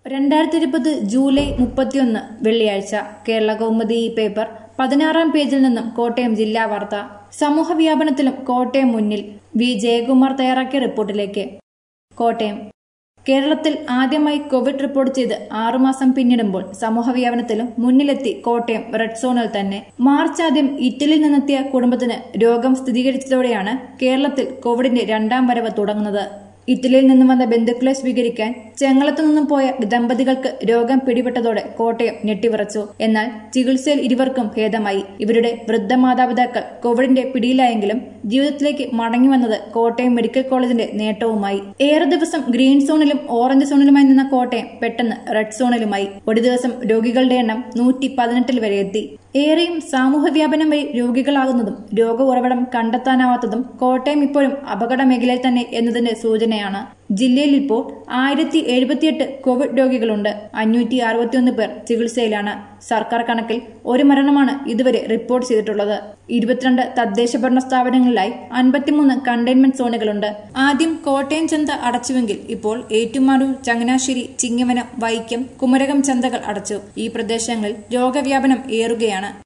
രണ്ടായിരത്തി ഇരുപത് ജൂലൈ മുപ്പത്തിയൊന്ന് വെള്ളിയാഴ്ച കേരള കൗമുദി പേപ്പർ പതിനാറാം പേജിൽ നിന്നും കോട്ടയം ജില്ലാ വാർത്ത സമൂഹ വ്യാപനത്തിലും കോട്ടയം മുന്നിൽ വി ജയകുമാർ തയ്യാറാക്കിയ റിപ്പോർട്ടിലേക്ക് കോട്ടയം കേരളത്തിൽ ആദ്യമായി കോവിഡ് റിപ്പോർട്ട് ചെയ്ത് ആറുമാസം പിന്നിടുമ്പോൾ സമൂഹ വ്യാപനത്തിലും മുന്നിലെത്തി കോട്ടയം റെഡ് സോണിൽ തന്നെ മാർച്ച് ആദ്യം ഇറ്റലിയിൽ നിന്നെത്തിയ കുടുംബത്തിന് രോഗം സ്ഥിരീകരിച്ചതോടെയാണ് കേരളത്തിൽ കോവിഡിന്റെ രണ്ടാം വരവ് തുടങ്ങുന്നത് ഇറ്റലിയിൽ നിന്നും വന്ന ബന്ധുക്കളെ സ്വീകരിക്കാൻ ചെങ്ങളത്തു നിന്നും പോയ ദമ്പതികൾക്ക് രോഗം പിടിപെട്ടതോടെ കോട്ടയം ഞെട്ടിവിറച്ചു എന്നാൽ ചികിത്സയിൽ ഇരുവർക്കും ഭേദമായി ഇവരുടെ വൃദ്ധ മാതാപിതാക്കൾ കോവിഡിന്റെ പിടിയിലായെങ്കിലും ജീവിതത്തിലേക്ക് മടങ്ങി വന്നത് കോട്ടയം മെഡിക്കൽ കോളേജിന്റെ നേട്ടവുമായി ഏറെ ദിവസം ഗ്രീൻ സോണിലും ഓറഞ്ച് സോണിലുമായി നിന്ന കോട്ടയം പെട്ടെന്ന് റെഡ് സോണിലുമായി ഒരു ദിവസം രോഗികളുടെ എണ്ണം നൂറ്റി പതിനെട്ടിൽ വരെ എത്തി ഏറെയും സാമൂഹ്യ വ്യാപനം വഴി രോഗികളാകുന്നതും രോഗ ഉറവിടം കണ്ടെത്താനാവാത്തതും കോട്ടയം ഇപ്പോഴും അപകട മേഖലയിൽ തന്നെ എന്നതിന്റെ സൂചനയാണ് ജില്ലയിൽ ഇപ്പോൾ ആയിരത്തി എഴുപത്തിയെട്ട് കോവിഡ് രോഗികളുണ്ട് അഞ്ഞൂറ്റി അറുപത്തിയൊന്ന് പേർ ചികിത്സയിലാണ് സർക്കാർ കണക്കിൽ ഒരു മരണമാണ് ഇതുവരെ റിപ്പോർട്ട് ചെയ്തിട്ടുള്ളത് ഇരുപത്തിരണ്ട് തദ്ദേശ ഭരണ സ്ഥാപനങ്ങളിലായി അൻപത്തിമൂന്ന് കണ്ടെയ്ൻമെന്റ് സോണുകളുണ്ട് ആദ്യം കോട്ടയം ചന്ത അടച്ചുവെങ്കിൽ ഇപ്പോൾ ഏറ്റുമാനൂർ ചങ്ങനാശ്ശേരി ചിങ്ങവനം വൈക്കം കുമരകം ചന്തകൾ അടച്ചു ഈ പ്രദേശങ്ങളിൽ രോഗവ്യാപനം ഏറുകയാണ്